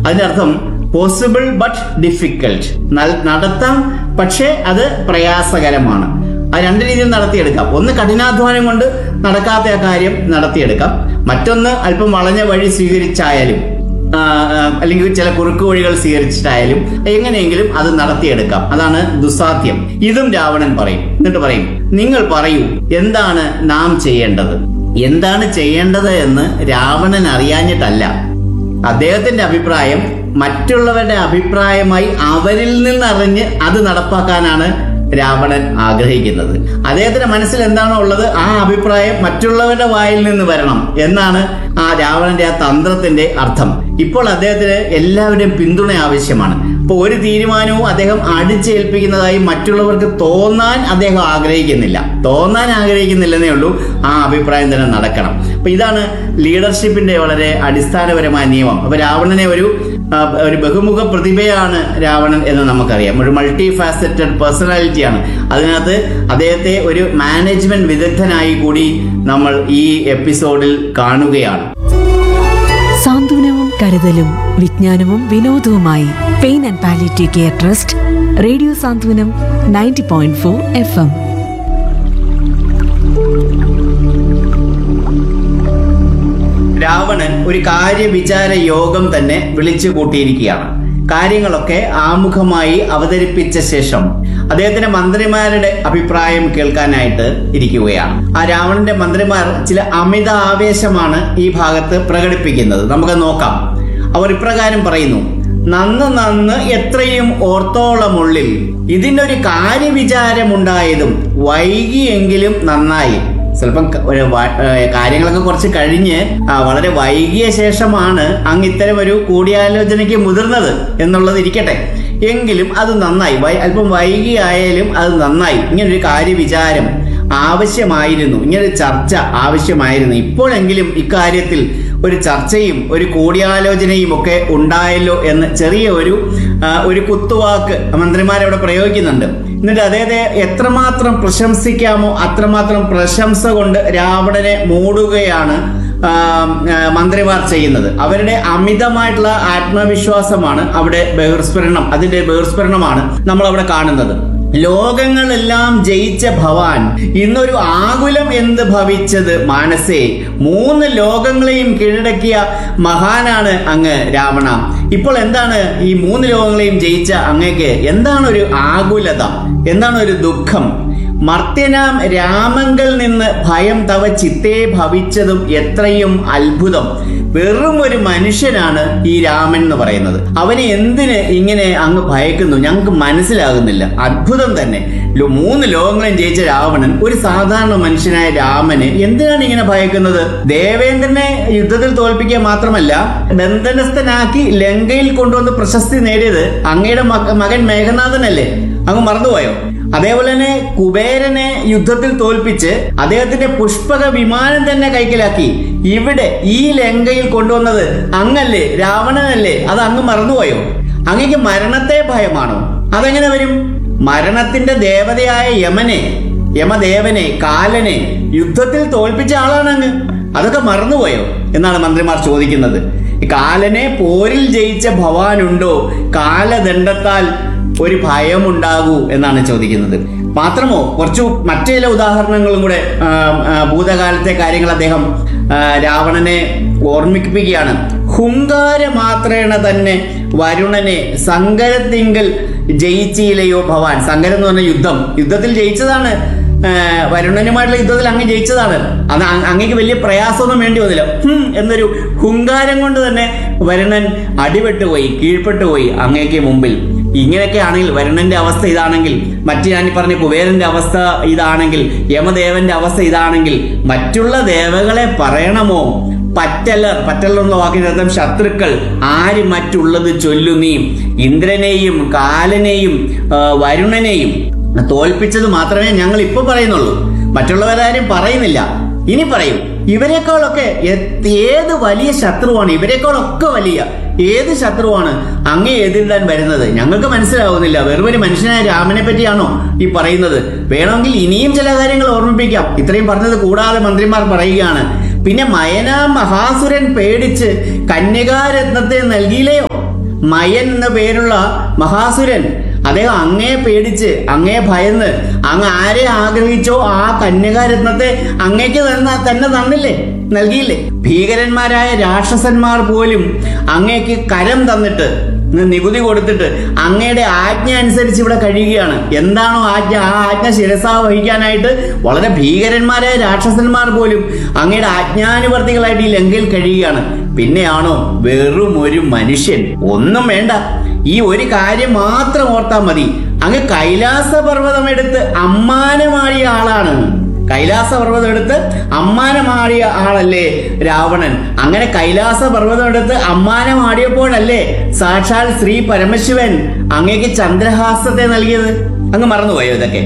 അതിന്റെ അർത്ഥം possible but difficult നടത്താം പക്ഷേ അത് പ്രയാസകരമാണ് അത് രണ്ട് രീതിയിൽ നടത്തിയെടുക്കാം ഒന്ന് കഠിനാധ്വാനം കൊണ്ട് നടക്കാത്ത ആ കാര്യം നടത്തിയെടുക്കാം മറ്റൊന്ന് അല്പം വളഞ്ഞ വഴി സ്വീകരിച്ചായാലും ആ, ആ, അല്ലെങ്കിൽ ചില കുറുക്കു വഴികൾ സ്വീകരിച്ചിട്ടായാലും എങ്ങനെയെങ്കിലും അത് നടത്തിയെടുക്കാം അതാണ് ദുസാധ്യം ഇതും രാവണൻ പറയും എന്നിട്ട് പറയും നിങ്ങൾ പറയൂ എന്താണ് നാം ചെയ്യേണ്ടത് എന്താണ് ചെയ്യേണ്ടത് എന്ന് രാവണൻ അറിയാഞ്ഞിട്ടല്ല അദ്ദേഹത്തിന്റെ അഭിപ്രായം മറ്റുള്ളവരുടെ അഭിപ്രായമായി അവരിൽ നിന്നറിഞ്ഞ് അത് നടപ്പാക്കാനാണ് രാവണൻ ആഗ്രഹിക്കുന്നത് അദ്ദേഹത്തിന്റെ മനസ്സിൽ എന്താണോ ഉള്ളത് ആ അഭിപ്രായം മറ്റുള്ളവരുടെ വായിൽ നിന്ന് വരണം എന്നാണ് ആ രാവണന്റെ ആ തന്ത്രത്തിന്റെ അർത്ഥം ഇപ്പോൾ അദ്ദേഹത്തിന് എല്ലാവരുടെയും പിന്തുണ ആവശ്യമാണ് അപ്പോൾ ഒരു തീരുമാനവും അദ്ദേഹം അടിച്ചേൽപ്പിക്കുന്നതായി മറ്റുള്ളവർക്ക് തോന്നാൻ അദ്ദേഹം ആഗ്രഹിക്കുന്നില്ല തോന്നാൻ ആഗ്രഹിക്കുന്നില്ലെന്നേ ഉള്ളൂ ആ അഭിപ്രായം തന്നെ നടക്കണം അപ്പൊ ഇതാണ് ലീഡർഷിപ്പിന്റെ വളരെ അടിസ്ഥാനപരമായ നിയമം അപ്പൊ രാവണനെ ഒരു ആ, ഒരു ബഹുമുഖ പ്രതിഭയാണ് രാവണൻ എന്ന് നമുക്കറിയാം ഒരു മൾട്ടി ഫാസറ്റഡ് പേഴ്സണാലിറ്റിയാണ് അതിനകത്ത് അദ്ദേഹത്തെ ഒരു മാനേജ്മെന്റ് വിദഗ്ധനായി കൂടി നമ്മൾ ഈ എപ്പിസോഡിൽ കാണുകയാണ് സാന്ത്വനവും കരുതലും വിജ്ഞാനവും വിനോദവുമായി pain and palliative care trust radio Santhwanam ninety point four F M Ravanan ഒരു കാര്യവിചാര യോഗം തന്നെ വിളിച്ചു കൂട്ടിയിരിക്കുകയാണ് കാര്യങ്ങളൊക്കെ ആമുഖമായി അവതരിപ്പിച്ച ശേഷം അദ്ദേഹത്തിന്റെ മന്ത്രിമാരുടെ അഭിപ്രായം കേൾക്കാനായിട്ട് ഇരിക്കുകയാണ് ആ രാവണന്റെ മന്ത്രിമാർ ചില അമിത ആവേശമാണ് ഈ ഭാഗത്ത് പ്രകടിപ്പിക്കുന്നത് നമുക്ക് നോക്കാം അവർ ഇപ്രകാരം പറയുന്നു നന്ന് നന്ന് എത്രയും ഓർത്തോളമുള്ളിൽ ഇതിന്റെ ഒരു കാര്യവിചാരമുണ്ടായതും വൈകിയെങ്കിലും നന്നായി ചിലപ്പം ക- ഒരു വ- ഏഹ് കാര്യങ്ങളൊക്കെ കുറച്ച് കഴിഞ്ഞ് ആ, വളരെ വൈകിയ ശേഷമാണ് അങ്ങ് ഇത്തരം ഒരു കൂടിയാലോചനയ്ക്ക് മുതിർന്നത് എന്നുള്ളത് ഇരിക്കട്ടെ എങ്കിലും അത് നന്നായി വൈ- അല്പം വൈകിയായാലും അത് നന്നായി ഇങ്ങനൊരു കാര്യവിചാരം ആവശ്യമായിരുന്നു ഇങ്ങനൊരു ചർച്ച ആവശ്യമായിരുന്നു ഇപ്പോഴെങ്കിലും ഇക്കാര്യത്തിൽ ഒരു ചർച്ചയും ഒരു കൂടിയാലോചനയും ഒക്കെ ഉണ്ടായല്ലോ എന്ന് ചെറിയ ഒരു ആ, ഒരു കുത്തുവാക്ക് മന്ത്രിമാരവിടെ പ്രയോഗിക്കുന്നുണ്ട് എന്നിട്ട് അദ്ദേഹത്തെ എത്രമാത്രം പ്രശംസിക്കാമോ അത്രമാത്രം പ്രശംസ കൊണ്ട് രാവണനെ മൂടുകയാണ് ആ, ആ, മന്ത്രിമാർ ചെയ്യുന്നത് അവരുടെ അമിതമായിട്ടുള്ള ആത്മവിശ്വാസമാണ് അവിടെ ബഹിർസ്ഫുരണം അതിന്റെ ബഹിർസ്ഫുരണമാണ് നമ്മൾ അവിടെ കാണുന്നത് ലോകങ്ങളെല്ലാം ജയിച്ച ഭവാൻ ഇന്നൊരു ആകുലം എന്ത് ഭവിച്ചത് മാനസേ മൂന്ന് ലോകങ്ങളെയും കീഴടക്കിയ മഹാനാണ് അങ്ങ് രാവണ ഇപ്പോൾ എന്താണ് ഈ മൂന്ന് ലോകങ്ങളെയും ജയിച്ച അങ്ങേക്ക് എന്താണ് ഒരു ആകുലത എന്താണ് ഒരു ദുഃഖം മർത്യനാം രാമങ്കൽ നിന്ന് ഭയം തവ ചിത്തേ ഭവിച്ചതും എത്രയും അത്ഭുതം വെറും ഒരു മനുഷ്യനാണ് ഈ രാമൻ എന്ന് പറയുന്നത് അവനെ എന്തിന് ഇങ്ങനെ അങ്ങ് ഭയക്കുന്നു ഞങ്ങൾക്ക് മനസ്സിലാകുന്നില്ല അത്ഭുതം തന്നെ ലോ- മൂന്ന് ലോകങ്ങളും ജയിച്ച രാവണൻ ഒരു സാധാരണ മനുഷ്യനായ രാമന് എന്തിനാണ് ഇങ്ങനെ ഭയക്കുന്നത് ദേവേന്ദ്രനെ യുദ്ധത്തിൽ തോൽപ്പിക്കുക മാത്രമല്ല ബന്ധനസ്ഥനാക്കി ലങ്കയിൽ കൊണ്ടുവന്ന് പ്രശസ്തി നേടിയത് അങ്ങയുടെ മക- മകൻ മേഘനാഥനല്ലേ അങ്ങ് മറന്നുപോയോ അതേപോലെ തന്നെ കുബേരനെ യുദ്ധത്തിൽ തോൽപ്പിച്ച് അദ്ദേഹത്തിന്റെ പുഷ്പക വിമാനം തന്നെ കൈക്കലാക്കി ഇവിടെ ഈ ലങ്കയിൽ കൊണ്ടുവന്നത് അങ്ങല്ലേ രാവണനല്ലേ അത് അങ്ങ് മറന്നുപോയോ അങ്ങക്ക് മരണത്തെ ഭയമാണോ അതെങ്ങനെ വരും മരണത്തിന്റെ ദേവതയായ യമനെ യമദേവനെ കാലനെ യുദ്ധത്തിൽ തോൽപ്പിച്ച ആളാണ് അങ്ങ് അതൊക്കെ മറന്നുപോയോ എന്നാണ് മന്ത്രിമാർ ചോദിക്കുന്നത് കാലനെ പോരിൽ ജയിച്ച ഭവാനുണ്ടോ കാലദണ്ഡത്താൽ ഒരു ഭയമുണ്ടാകൂ എന്നാണ് ചോദിക്കുന്നത് മാത്രമോ കുറച്ചു മറ്റു ചില ഉദാഹരണങ്ങളും കൂടെ ആ, ആ, ഭൂതകാലത്തെ കാര്യങ്ങൾ അദ്ദേഹം ആ, രാവണനെ ഓർമ്മിപ്പിക്കുകയാണ് ഹുങ്കാര മാത്രേണ തന്നെ വരുണനെ സങ്കരത്തിങ്കൽ ജയിച്ചില്ലയോ ഭവാൻ സങ്കരം എന്ന് പറഞ്ഞ യുദ്ധം യുദ്ധത്തിൽ ജയിച്ചതാണ് ആ, വരുണനുമായിട്ടുള്ള യുദ്ധത്തിൽ അങ്ങ് ജയിച്ചതാണ് അത് അ- അങ്ങേക്ക് വലിയ പ്രയാസമൊന്നും വേണ്ടി വന്നില്ല ഹും എന്നൊരു ഹുങ്കാരം കൊണ്ട് തന്നെ വരുണൻ അടിപെട്ടുപോയി കീഴ്പ്പെട്ടുപോയി അങ്ങേക്ക് മുമ്പിൽ ഇങ്ങനെയൊക്കെ ആണെങ്കിൽ വരുണന്റെ അവസ്ഥ ഇതാണെങ്കിൽ മറ്റു ഞാൻ ഈ പറഞ്ഞ കുബേരന്റെ അവസ്ഥ ഇതാണെങ്കിൽ യമദേവന്റെ അവസ്ഥ ഇതാണെങ്കിൽ മറ്റുള്ള ദേവകളെ പറയണമോ പറ്റലർ പറ്റലർ എന്ന വാക്കിന്റെ അർത്ഥം ശത്രുക്കൾ ആര് മറ്റുള്ളത് ചൊല്ലു നീ ഇന്ദ്രനെയും കാലനെയും ആ, വരുണനെയും തോൽപ്പിച്ചത് മാത്രമേ ഞങ്ങൾ ഇപ്പൊ പറയുന്നുള്ളൂ മറ്റുള്ളവരാരും പറയുന്നില്ല ഇനി പറയും ഇവരെക്കാളൊക്കെ എത്- ഏത് വലിയ ശത്രുവാണ് ഇവരെക്കാളൊക്കെ വലിയ ഏത് ശത്രുവാണ് അങ്ങേ എതിരിടാൻ വരുന്നത് ഞങ്ങൾക്ക് മനസ്സിലാവുന്നില്ല വെറും ഒരു മനുഷ്യനായ രാമനെ പറ്റിയാണോ ഈ പറയുന്നത് വേണമെങ്കിൽ ഇനിയും ചില കാര്യങ്ങൾ ഓർമ്മിപ്പിക്കാം ഇത്രയും പറഞ്ഞത് കൂടാതെ മന്ത്രിമാർ പറയുകയാണ് പിന്നെ മയന മഹാസുരൻ പേടിച്ച് കന്യകാരത്നത്തെ നൽകിയില്ലയോ മയൻ എന്ന പേരുള്ള മഹാസുരൻ അദ്ദേഹം അങ്ങേ പേടിച്ച് അങ്ങേ ഭയന്ന് അങ്ങ് ആരെ ആഗ്രഹിച്ചോ ആ കന്യകാരത്നത്തെ അങ്ങേക്ക് തന്ന തന്നെ തന്നില്ലേ നൽകിയില്ലേ ഭീകരന്മാരായ രാക്ഷസന്മാർ പോലും അങ്ങേക്ക് കരം തന്നിട്ട് നി- നികുതി കൊടുത്തിട്ട് അങ്ങയുടെ ആജ്ഞ അനുസരിച്ച് ഇവിടെ കഴിയുകയാണ് എന്താണോ ആജ്ഞ ആ ആജ്ഞ ശിരസാ വഹിക്കാനായിട്ട് വളരെ ഭീകരന്മാരായ രാക്ഷസന്മാർ പോലും അങ്ങയുടെ ആജ്ഞാനുവർത്തികളായിട്ട് ഈ ലങ്കയിൽ കഴിയുകയാണ് പിന്നെയാണോ വെറും ഒരു മനുഷ്യൻ ഒന്നും വേണ്ട ഈ ഒരു കാര്യം മാത്രം ഓർത്താൽ മതി അങ്ങ് കൈലാസ പർവ്വതം എടുത്ത് അമ്മാനമാടിയ ആളാണ് കൈലാസ പർവ്വതം എടുത്ത് അമ്മാനമാടിയ ആളല്ലേ രാവണൻ അങ്ങനെ കൈലാസ പർവ്വതം എടുത്ത് അമ്മാനമാടിയപ്പോഴല്ലേ സാക്ഷാൽ ശ്രീ പരമശിവൻ അങ്ങേക്ക് ചന്ദ്രഹാസത്തെ നൽകിയത് അങ്ങ് മറന്നുപോയോ ഇതൊക്കെ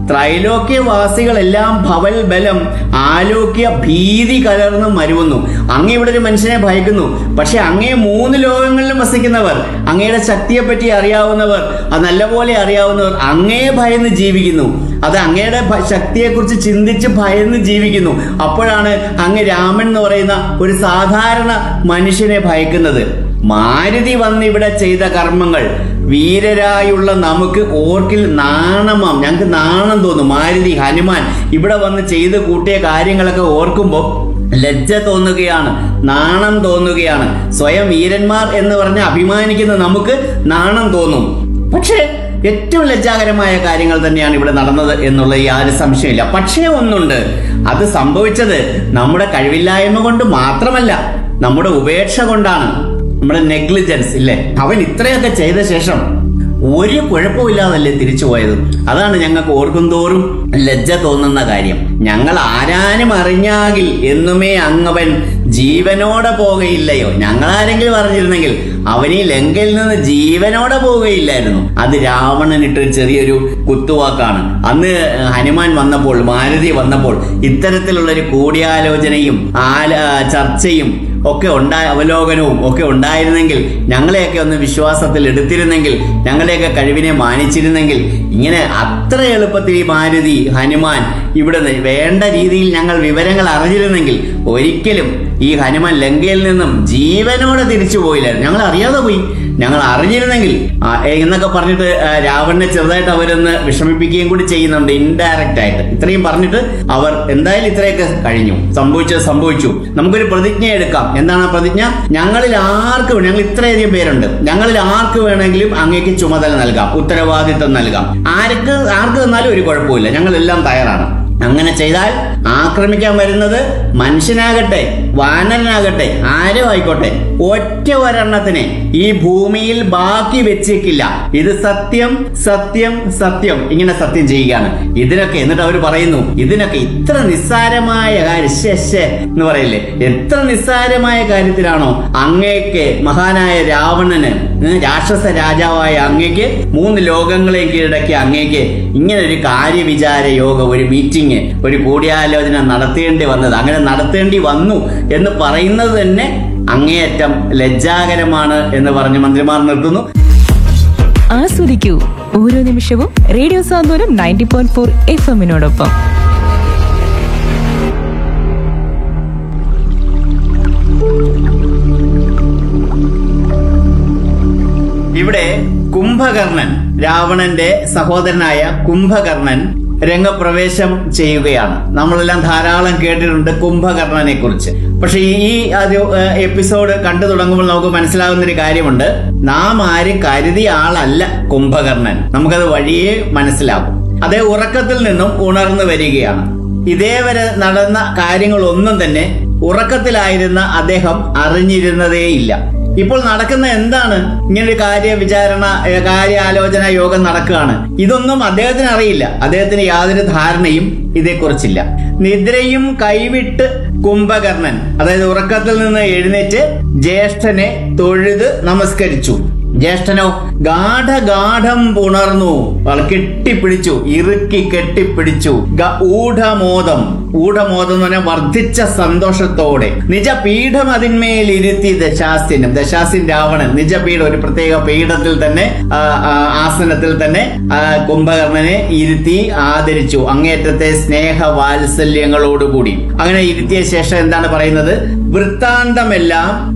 ത്രൈലോക്യവാസികളെല്ലാം ഭവൽ ബലം ആലോക്യ ഭീതി കലർന്ന് മരുവുന്നു അങ്ങ് ഇവിടെ ഒരു മനുഷ്യനെ ഭയക്കുന്നു പക്ഷെ അങ്ങേ മൂന്ന് ലോകങ്ങളിലും വസിക്കുന്നവർ അങ്ങയുടെ ശക്തിയെപ്പറ്റി അറിയാവുന്നവർ അത് നല്ലപോലെ അറിയാവുന്നവർ അങ്ങേ ഭയന്ന് ജീവിക്കുന്നു അത് അങ്ങയുടെ ഭ- ശക്തിയെക്കുറിച്ച് ചിന്തിച്ച് ഭയന്ന് ജീവിക്കുന്നു അപ്പോഴാണ് അങ്ങ് രാമൻ എന്ന് പറയുന്ന ഒരു സാധാരണ മനുഷ്യനെ ഭയക്കുന്നത് മാരുതി വന്ന് ഇവിടെ ചെയ്ത കർമ്മങ്ങൾ വീരരായുള്ള നമുക്ക് ഓർക്കിൽ നാണമാം ഞങ്ങൾക്ക് നാണം തോന്നും മാരുതി ഹനുമാൻ ഇവിടെ വന്ന് ചെയ്ത് കൂട്ടിയ കാര്യങ്ങളൊക്കെ ഓർക്കുമ്പോൾ ലജ്ജ തോന്നുകയാണ് നാണം തോന്നുകയാണ് സ്വയം വീരന്മാർ എന്ന് പറഞ്ഞ് അഭിമാനിക്കുന്ന നമുക്ക് നാണം തോന്നും പക്ഷേ ഏറ്റവും ലജ്ജാകരമായ കാര്യങ്ങൾ തന്നെയാണ് ഇവിടെ നടന്നത് എന്നുള്ള യാതൊരു സംശയമില്ല പക്ഷേ ഒന്നുണ്ട് അത് സംഭവിച്ചത് നമ്മുടെ കഴിവില്ലായ്മ കൊണ്ട് മാത്രമല്ല നമ്മുടെ ഉപേക്ഷ കൊണ്ടാണ് നമ്മുടെ നെഗ്ലിജൻസ് ഇല്ലേ അവൻ ഇത്രയൊക്കെ ചെയ്ത ശേഷം ഒരു കുഴപ്പമില്ലാതല്ലേ തിരിച്ചു പോയത് അതാണ് ഞങ്ങൾക്ക് ഓർക്കും തോറും ലജ്ജ തോന്നുന്ന കാര്യം ഞങ്ങൾ ആരാനും അറിഞ്ഞാകിൽ എന്നുമേ അങ്ങവൻ ജീവനോടെ പോകയില്ലയോ ഞങ്ങൾ ആരെങ്കിലും അറിഞ്ഞിരുന്നെങ്കിൽ അവൻ ഈ ലങ്കയിൽ നിന്ന് ജീവനോടെ പോവുകയില്ലായിരുന്നു അത് രാവണനിട്ട് ചെറിയൊരു കുത്തുവാക്കാണ് അന്ന് ഹനുമാൻ വന്നപ്പോൾ മാരുതി വന്നപ്പോൾ ഇത്തരത്തിലുള്ള ഒരു കൂടിയാലോചനയും ആല ചർച്ചയും ഒക്കെ ഉണ്ടായ അവലോകനവും ഒക്കെ ഉണ്ടായിരുന്നെങ്കിൽ ഞങ്ങളെയൊക്കെ ഒന്ന് വിശ്വാസത്തിൽ എടുത്തിരുന്നെങ്കിൽ ഞങ്ങളുടെയൊക്കെ കഴിവിനെ മാനിച്ചിരുന്നെങ്കിൽ ഇങ്ങനെ അത്ര എളുപ്പത്തിൽ ഈ മാരുതി ഹനുമാൻ ഇവിടെ നിന്ന് വേണ്ട രീതിയിൽ ഞങ്ങൾ വിവരങ്ങൾ അറിഞ്ഞിരുന്നെങ്കിൽ ഒരിക്കലും ഈ ഹനുമാൻ ലങ്കയിൽ നിന്നും ജീവനോടെ തിരിച്ചു പോയില്ലായിരുന്നു ഞങ്ങൾ അറിയാതെ പോയി ഞങ്ങൾ അറിഞ്ഞിരുന്നെങ്കിൽ ആ, എന്നൊക്കെ പറഞ്ഞിട്ട് ആ, രാവണനെ ചെറുതായിട്ട് അവരൊന്ന് വിഷമിപ്പിക്കുകയും കൂടി ചെയ്യുന്നുണ്ട് ഇൻഡയറക്റ്റ് ആയിട്ട് ഇത്രയും പറഞ്ഞിട്ട് അവർ എന്തായാലും ഇത്രയൊക്കെ കഴിഞ്ഞു സംഭവിച്ചത് സംഭവിച്ചു നമുക്കൊരു പ്രതിജ്ഞ എടുക്കാം എന്താണ് ആ പ്രതിജ്ഞ ഞങ്ങളിൽ ആർക്ക് വേണം ഞങ്ങൾ ഇത്രയധികം പേരുണ്ട് ഞങ്ങളിൽ ആർക്ക് വേണമെങ്കിലും അങ്ങേക്ക് ചുമതല നൽകാം ഉത്തരവാദിത്തം നൽകാം ആർക്ക് ആർക്ക് തന്നാലും ഒരു കുഴപ്പമില്ല ഞങ്ങളെല്ലാം തയ്യാറാണ് അങ്ങനെ ചെയ്താൽ ആക്രമിക്കാൻ വരുന്നത് മനുഷ്യനാകട്ടെ വാനരനാകട്ടെ ആരും ആയിക്കോട്ടെ ഒറ്റ ഒരെണ്ണത്തിനെ ഈ ഭൂമിയിൽ ബാക്കി വെച്ചേക്കില്ല ഇത് സത്യം സത്യം സത്യം ഇങ്ങനെ സത്യം ചെയ്യുകയാണ് ഇതിനൊക്കെ എന്നിട്ട് അവർ പറയുന്നു ഇതിനൊക്കെ ഇത്ര നിസ്സാരമായ കാര്യം ശ്ശെ, ശ്ശെ എന്ന് പറയില്ലേ എത്ര നിസ്സാരമായ കാര്യത്തിലാണോ അങ്ങേക്ക് മഹാനായ രാവണന് ഏ, രാക്ഷസ രാജാവായ അങ്ങേക്ക് മൂന്ന് ലോകങ്ങളെയും കീഴടക്കിയ അങ്ങേക്ക് ഇങ്ങനെ ഒരു കാര്യവിചാര യോഗ ഒരു മീറ്റിംഗ് ഒരു കൂടിയാലോചന നടത്തേണ്ടി വന്നത് അങ്ങനെ നടത്തേണ്ടി വന്നു എന്ന് പറയുന്നത് തന്നെ അങ്ങേയറ്റം ലജ്ജാകരമാണ് എന്ന് പറഞ്ഞ് മന്ത്രിമാർ നിർത്തുന്നു ആസ്വദിക്കൂ ഓരോ നിമിഷവും radio Santhwanam ninety point four F എമ്മിനോടൊപ്പം ഇവിടെ കുംഭകർണൻ രാവണന്റെ സഹോദരനായ കുംഭകർണൻ രംഗപ്രവേശം ചെയ്യുകയാണ് നമ്മളെല്ലാം ധാരാളം കേട്ടിട്ടുണ്ട് കുംഭകർണനെ കുറിച്ച് പക്ഷെ ഈ ഒരു ഏഹ്, എപ്പിസോഡ് കണ്ടു തുടങ്ങുമ്പോൾ നമുക്ക് മനസ്സിലാകുന്ന ഒരു കാര്യമുണ്ട് നാം ആരും കരുതിയ ആളല്ല കുംഭകർണൻ നമുക്കത് വഴിയേ മനസ്സിലാകും അതേ ഉറക്കത്തിൽ നിന്നും ഉണർന്നു വരികയാണ് ഇതേവരെ നടന്ന കാര്യങ്ങളൊന്നും തന്നെ ഉറക്കത്തിലായിരുന്ന അദ്ദേഹം അറിഞ്ഞിരുന്നതേയില്ല ഇപ്പോൾ നടക്കുന്ന എന്താണ് ഇങ്ങനെ ഒരു കാര്യ വിചാരണ ഏ, കാര്യാലോചന യോഗം നടക്കുകയാണ് ഇതൊന്നും അദ്ദേഹത്തിന് അറിയില്ല അദ്ദേഹത്തിന് യാതൊരു ധാരണയും ഇതേക്കുറിച്ചില്ല നിദ്രയും കൈവിട്ട് കുംഭകർണൻ അതായത് ഉറക്കത്തിൽ നിന്ന് എഴുന്നേറ്റ് ജ്യേഷ്ഠനെ തൊഴുത് നമസ്കരിച്ചു ജ്യേഷ്ഠനോ ഗാഠഗാഠം പുണർന്നു അവൾ കെട്ടിപ്പിടിച്ചു ഇറുക്കി കെട്ടിപ്പിടിച്ചു ഗ- ഊഢമോദം ഊഢമോദം എന്ന് പറഞ്ഞാൽ വർദ്ധിച്ച സന്തോഷത്തോടെ നിജപീഠം അതിന്മേൽ ഇരുത്തി ദശാസ്യനും ദശാസ്യൻ രാവണൻ നിജപീഠം ഒരു പ്രത്യേക പീഠത്തിൽ തന്നെ ആ, ആ, ആസനത്തിൽ തന്നെ ആ, കുംഭകർണനെ ഇരുത്തി ആദരിച്ചു അങ്ങേറ്റത്തെ സ്നേഹ വാത്സല്യങ്ങളോടുകൂടി അങ്ങനെ ഇരുത്തിയ ശേഷം എന്താണ് പറയുന്നത് വൃത്താന്തമെല്ലാം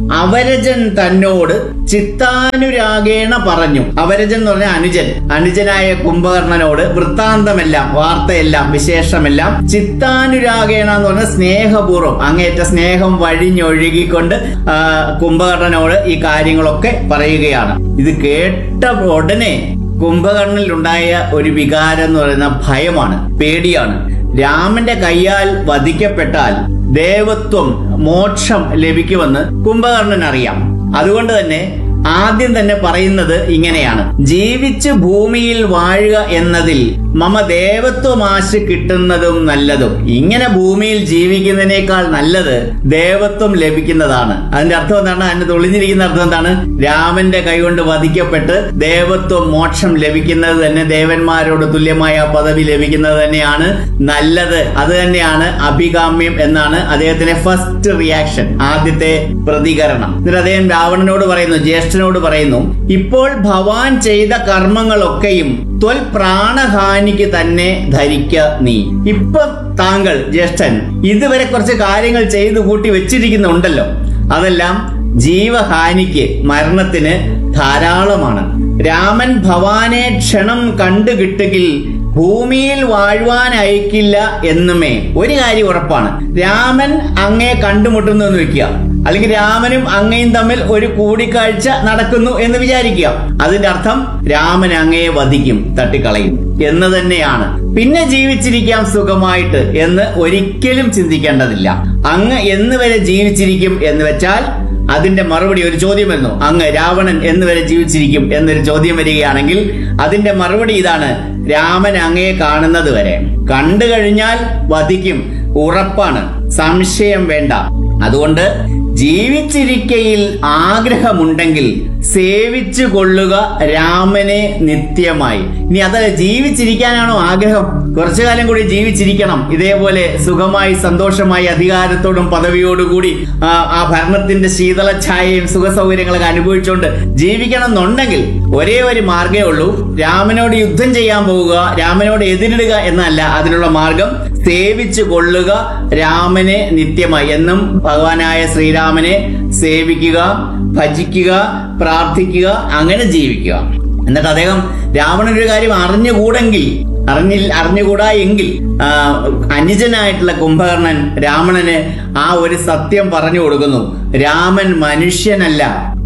അവരജൻ തന്നോട് ചിത്താനുരാഗേണ പറഞ്ഞു അവരജൻ എന്ന് പറഞ്ഞ അനുജൻ അനുജനായ കുംഭകർണനോട് വൃത്താന്തമെല്ലാം വാർത്തയെല്ലാം വിശേഷമെല്ലാം ചിത്താനുരാഗേണ എന്ന് പറഞ്ഞ സ്നേഹപൂർവ്വം അങ്ങേറ്റ സ്നേഹം വഴിഞ്ഞൊഴുകിക്കൊണ്ട് ആ, കുംഭകർണനോട് ഈ കാര്യങ്ങളൊക്കെ പറയുകയാണ് ഇത് കേട്ട ഉടനെ കുംഭകർണനിലുണ്ടായ ഒരു വികാരം എന്ന് പറയുന്ന ഭയമാണ് പേടിയാണ് രാമന്റെ കയ്യാൽ വധിക്കപ്പെട്ടാൽ ദേവത്വം മോക്ഷം ലഭിക്കുമെന്ന് കുംഭകർണൻ അറിയാം അതുകൊണ്ട് തന്നെ ആദ്യം തന്നെ പറയുന്നത് ഇങ്ങനെയാണ് ജീവിച്ച് ഭൂമിയിൽ വാഴുക എന്നതിൽ മമ ദേവത്വമാശ കിട്ടുന്നതും നല്ലതും ഇങ്ങനെ ഭൂമിയിൽ ജീവിക്കുന്നതിനേക്കാൾ നല്ലത് ദേവത്വം ലഭിക്കുന്നതാണ് അതിന്റെ അർത്ഥം എന്താണ് അതിന്റെ തെളിഞ്ഞിരിക്കുന്ന അർത്ഥം എന്താണ് രാമന്റെ കൈകൊണ്ട് വധിക്കപ്പെട്ട് ദേവത്വം മോക്ഷം ലഭിക്കുന്നത് തന്നെ ദേവന്മാരോട് തുല്യമായ ആ പദവി ലഭിക്കുന്നത് തന്നെയാണ് നല്ലത് അത് തന്നെയാണ് അഭികാമ്യം എന്നാണ് അദ്ദേഹത്തിന്റെ ഫസ്റ്റ് റിയാക്ഷൻ ആദ്യത്തെ പ്രതികരണം എന്നിട്ട് അദ്ദേഹം രാവണനോട് പറയുന്നു ജ്യേഷ്ഠനോട് പറയുന്നു ഇപ്പോൾ ഭവാൻ ചെയ്ത കർമ്മങ്ങളൊക്കെയും ത്വൽ പ്രാണഹാനിക്ക് തന്നെ ധരിക്ക നീ ഇപ്പൊ താങ്കൾ ജ്യേഷ്ഠൻ ഇതുവരെ കുറച്ച് കാര്യങ്ങൾ ചെയ്തു കൂട്ടി വെച്ചിരിക്കുന്നുണ്ടല്ലോ അതെല്ലാം ജീവഹാനിക്ക് മരണത്തിന് ധാരാളമാണ് രാമൻ ഭവാനെ ക്ഷണം കണ്ടു കിട്ടുകിൽ ഭൂമിയിൽ വാഴുവാൻ അയക്കില്ല എന്നുമേ ഒരു കാര്യം ഉറപ്പാണ് രാമൻ അങ്ങയെ കണ്ടുമുട്ടുന്നു എന്ന് വെക്കുക അല്ലെങ്കിൽ രാമനും അങ്ങയും തമ്മിൽ ഒരു കൂടിക്കാഴ്ച നടക്കുന്നു എന്ന് വിചാരിക്കുക അതിന്റെ അർത്ഥം രാമൻ അങ്ങയെ വധിക്കും തട്ടിക്കളയും എന്ന് തന്നെയാണ് പിന്നെ ജീവിച്ചിരിക്കാം സുഖമായിട്ട് എന്ന് ഒരിക്കലും ചിന്തിക്കേണ്ടതില്ല അങ്ങ് എന്ന് വരെ ജീവിച്ചിരിക്കും എന്ന് വെച്ചാൽ അതിന്റെ മറുപടി ഒരു ചോദ്യം വരുന്നു അങ്ങ് രാവണൻ എന്ന് വരെ ജീവിച്ചിരിക്കും എന്നൊരു ചോദ്യം വരികയാണെങ്കിൽ അതിന്റെ മറുപടി ഇതാണ് രാമൻ അങ്ങയെ കാണുന്നത് വരെ കണ്ടു കഴിഞ്ഞാൽ വധിക്കും ഉറപ്പാണ് സംശയം വേണ്ട അതുകൊണ്ട് ജീവിച്ചിരിക്കയിൽ ആഗ്രഹമുണ്ടെങ്കിൽ സേവിച്ചു കൊള്ളുക രാമനെ നിത്യമായി ഇനി അതല്ല ജീവിച്ചിരിക്കാനാണോ ആഗ്രഹം കുറച്ചു കാലം കൂടി ജീവിച്ചിരിക്കണം ഇതേപോലെ സുഖമായി സന്തോഷമായി അധികാരത്തോടും പദവിയോടും കൂടി ആ, ആ ഭരണത്തിന്റെ ശീതള ഛായയും സുഖ സൗകര്യങ്ങളൊക്കെ അനുഭവിച്ചുകൊണ്ട് ജീവിക്കണം എന്നുണ്ടെങ്കിൽ ഒരേ ഒരു മാർഗേ ഉള്ളൂ രാമനോട് യുദ്ധം ചെയ്യാൻ പോവുക രാമനോട് എതിരിടുക എന്നല്ല അതിനുള്ള മാർഗം സേവിച്ചു കൊള്ളുക രാമനെ നിത്യമായി എന്നും ഭഗവാനായ ശ്രീരാമനെ സേവിക്കുക ഭജിക്കുക പ്രാർത്ഥിക്കുക അങ്ങനെ ജീവിക്കുക എന്നിട്ട് അദ്ദേഹം രാവണൻ ഒരു കാര്യം അറിഞ്ഞുകൂടെങ്കിൽ അറിഞ്ഞിൽ അറിഞ്ഞുകൂടാ എങ്കിൽ ആ, അനുജനായിട്ടുള്ള കുംഭകർണൻ രാവണന് ആ ഒരു സത്യം പറഞ്ഞു കൊടുക്കുന്നു രാമൻ മനുഷ്യനല്ല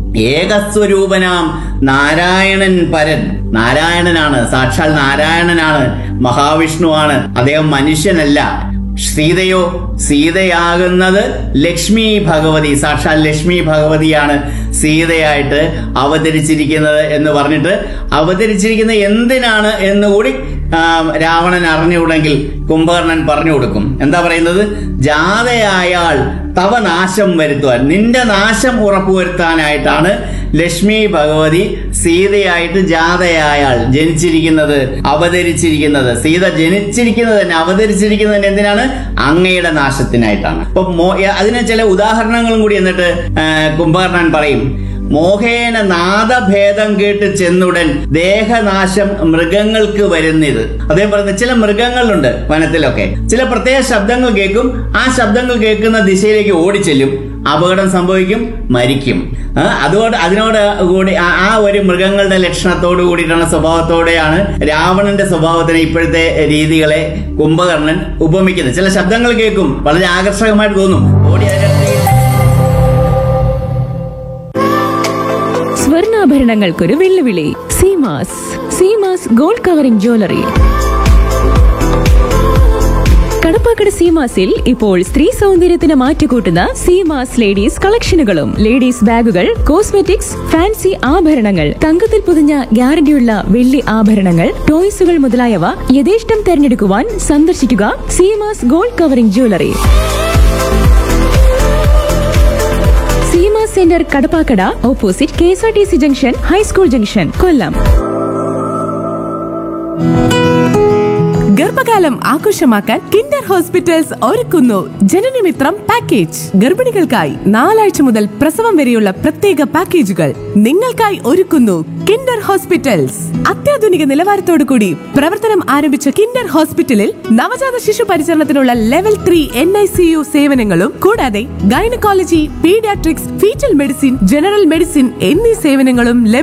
ഏകസ്വരൂപനാം നാരായണൻ പരൻ നാരായണനാണ് സാക്ഷാൽ നാരായണനാണ് മഹാവിഷ്ണുവാണ് അദ്ദേഹം മനുഷ്യനല്ല സീതയോ സീതയാകുന്നത് ലക്ഷ്മി ഭഗവതി സാക്ഷാൽ ലക്ഷ്മി ഭഗവതിയാണ് സീതയായിട്ട് അവതരിച്ചിരിക്കുന്നത് എന്ന് പറഞ്ഞിട്ട് അവതരിച്ചിരിക്കുന്നത് എന്തിനാണ് എന്നുകൂടി ആ, രാവണൻ അറിഞ്ഞുകൂടെങ്കിൽ കുംഭകർണൻ പറഞ്ഞു കൊടുക്കും എന്താ പറയുന്നത് ജാതയായാൾ തവ നാശം വരുത്തുവാൻ നിന്റെ നാശം ഉറപ്പുവരുത്താനായിട്ടാണ് ലക്ഷ്മി ഭഗവതി സീതയായിട്ട് ജാതയായാൾ ജനിച്ചിരിക്കുന്നത് അവതരിച്ചിരിക്കുന്നത് സീത ജനിച്ചിരിക്കുന്നത് തന്നെ അവതരിച്ചിരിക്കുന്നത് തന്നെ എന്തിനാണ് അങ്ങയുടെ നാശത്തിനായിട്ടാണ് അപ്പൊ മോ- അതിന് ചില ഉദാഹരണങ്ങളും കൂടി എന്നിട്ട് ആ, കുംഭകർണൻ പറയും മോഹേന നാദഭേദം കേട്ട് ചെന്നുടൻ ദേഹനാശം മൃഗങ്ങൾക്ക് വരുന്നത് അതേ പറയുന്നത് ചില മൃഗങ്ങളുണ്ട് വനത്തിലൊക്കെ ചില പ്രത്യേക ശബ്ദങ്ങൾ കേൾക്കും ആ ശബ്ദങ്ങൾ കേൾക്കുന്ന ദിശയിലേക്ക് ഓടിച്ചെല്ലും അപകടം സംഭവിക്കും മരിക്കും ആ, അതുകൊണ്ട് അതിനോട് കൂടി ആ- ആ ഒരു മൃഗങ്ങളുടെ ലക്ഷണത്തോട് കൂടിയിട്ടുള്ള സ്വഭാവത്തോടെയാണ് രാവണന്റെ സ്വഭാവത്തിന് ഇപ്പോഴത്തെ രീതികളെ കുംഭകർണൻ ഉപമിക്കുന്നത് ചില ശബ്ദങ്ങൾ കേൾക്കും വളരെ ആകർഷകമായിട്ട് തോന്നും ഓടി അതിനകത്ത് സ്വർണ്ണാഭരണങ്ങൾക്കൊരു വെല്ലുവിളി Seemas Seemas gold covering jewellery Kadappakada സീമാസിൽ ഇപ്പോൾ സ്ത്രീ സൗന്ദര്യത്തിന് മാറ്റുകൂട്ടുന്ന സീമാസ് ലേഡീസ് കളക്ഷനുകളും ലേഡീസ് ബാഗുകൾ കോസ്മെറ്റിക്സ് ഫാൻസി ആഭരണങ്ങൾ തങ്കത്തിൽ പൊതിഞ്ഞ ഗ്യാരണ്ടിയുള്ള വെള്ളി ആഭരണങ്ങൾ ടോയ്സുകൾ മുതലായവ യഥേഷ്ടം തെരഞ്ഞെടുക്കുവാൻ സന്ദർശിക്കുക Seemas gold covering jewellery Seema centre Kadappakada opposite K S R T C junction high school junction Kollam ഗർഭകാലം ആഘോഷമാക്കാൻ കിൻഡർ ഹോസ്പിറ്റൽസ് ഒരുക്കുന്നു ജനനമിത്രം പാക്കേജ് ഗർഭിണികൾക്കായി നാലാഴ്ച മുതൽ പ്രസവം വരെയുള്ള പ്രത്യേക പാക്കേജുകൾ നിങ്ങൾക്കായി ഒരുക്കുന്നു കിൻഡർ ഹോസ്പിറ്റൽസ് അത്യാധുനിക നിലവാരത്തോടു കൂടി പ്രവർത്തനം ആരംഭിച്ച കിൻഡർ ഹോസ്പിറ്റലിൽ നവജാത ശിശു പരിചരണത്തിനുള്ള level three N I C U സേവനങ്ങളും കൂടാതെ gynaecology paediatrics fetal medicine general medicine എന്നീ സേവനങ്ങളും ലഭ്യമാണ്